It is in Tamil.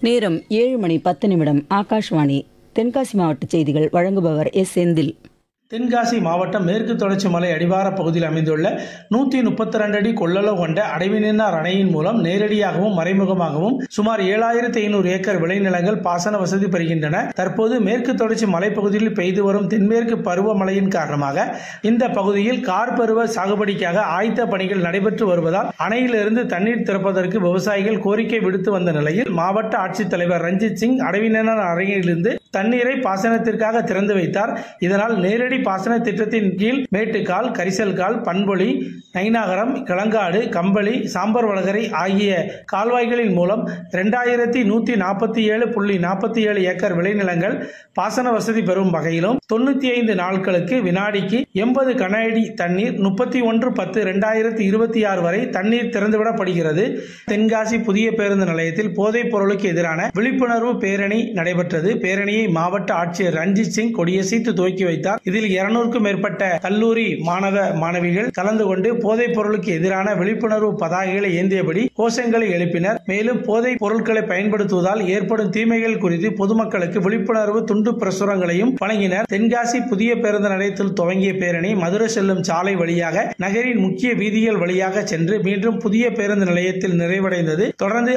நேரம் ஏழு மணி பத்து நிமிடம் ஆகாஷ்வாணி தென்காசி மாவட்ட செய்திகள் வழங்குபவர் எஸ் செந்தில் தென்காசி மாவட்டம் மேற்கு தொடர்ச்சி மலை அடிவார பகுதியில் அமைந்துள்ள நூத்தி முப்பத்தி ரெண்டு அடி கொள்ளளவு கொண்ட அடைவினார் அணையின் மூலம் நேரடியாகவும் மறைமுகமாகவும் சுமார் ஏழாயிரத்தி ஐநூறு ஏக்கர் விளைநிலங்கள் பாசன வசதி பெறுகின்றன தற்போது மேற்கு தொடர்ச்சி மலைப்பகுதியில் பெய்து வரும் தென்மேற்கு பருவமழையின் காரணமாக இந்த பகுதியில் கார் பருவ சாகுபடிக்காக ஆயத்த பணிகள் நடைபெற்று வருவதால் அணையிலிருந்து தண்ணீர் திறப்பதற்கு விவசாயிகள் கோரிக்கை விடுத்து வந்த நிலையில் மாவட்ட ஆட்சித்தலைவர் ரஞ்சித் சிங் அடைவினார் அணையிலிருந்து தண்ணீரை பாசனத்திற்காக திறந்து வைத்தார் இதனால் நேரடி பாசன திட்டத்தின் கீழ் மேட்டுக்கால் கரிசல்கால் பண்பொழி நைனாகரம் கிளங்காடு கம்பளி சாம்பர் வளகரை ஆகிய கால்வாய்களின் மூலம் இரண்டாயிரத்தி நூத்தி நாற்பத்தி ஏழு புள்ளி நாற்பத்தி ஏழு ஏக்கர் விளைநிலங்கள் பாசன வசதி பெறும் வகையிலும் தொண்ணூத்தி ஐந்து நாட்களுக்கு வினாடிக்கு எண்பது கன அடி தண்ணீர் முப்பத்தி ஒன்று பத்து இரண்டாயிரத்தி இருபத்தி ஆறு வரை தண்ணீர் திறந்துவிடப்படுகிறது தென்காசி புதிய பேருந்து நிலையத்தில் போதைப் பொருளுக்கு எதிரான விழிப்புணர்வு பேரணி நடைபெற்றது பேரணியை மாவட்ட ஆட்சியர் ரஞ்சித் சிங் கொடியசைத்து துவக்கி வைத்தார் இதில் இருநூறுக்கும் மேற்பட்ட கல்லூரி மாணவ மாணவிகள் கலந்து கொண்டு போதைப் பொருளுக்கு எதிரான விழிப்புணர்வு பதாகைகளை ஏந்தியபடி கோஷங்களை எழுப்பினர் மேலும் போதைப் பொருட்களை பயன்படுத்துவதால் ஏற்படும் தீமைகள் குறித்து பொதுமக்களுக்கு விழிப்புணர்வு துண்டு பிரசுரங்களையும் வழங்கினர் தென்காசி புதிய பேருந்து நிலையத்தில் துவங்கிய பேரணி மதுரை செல்லும் சாலை வழியாக நகரின் முக்கிய வீதிகள் வழியாக சென்று மீண்டும் புதிய பேருந்து நிலையத்தில் நிறைவடைந்தது தொடர்ந்து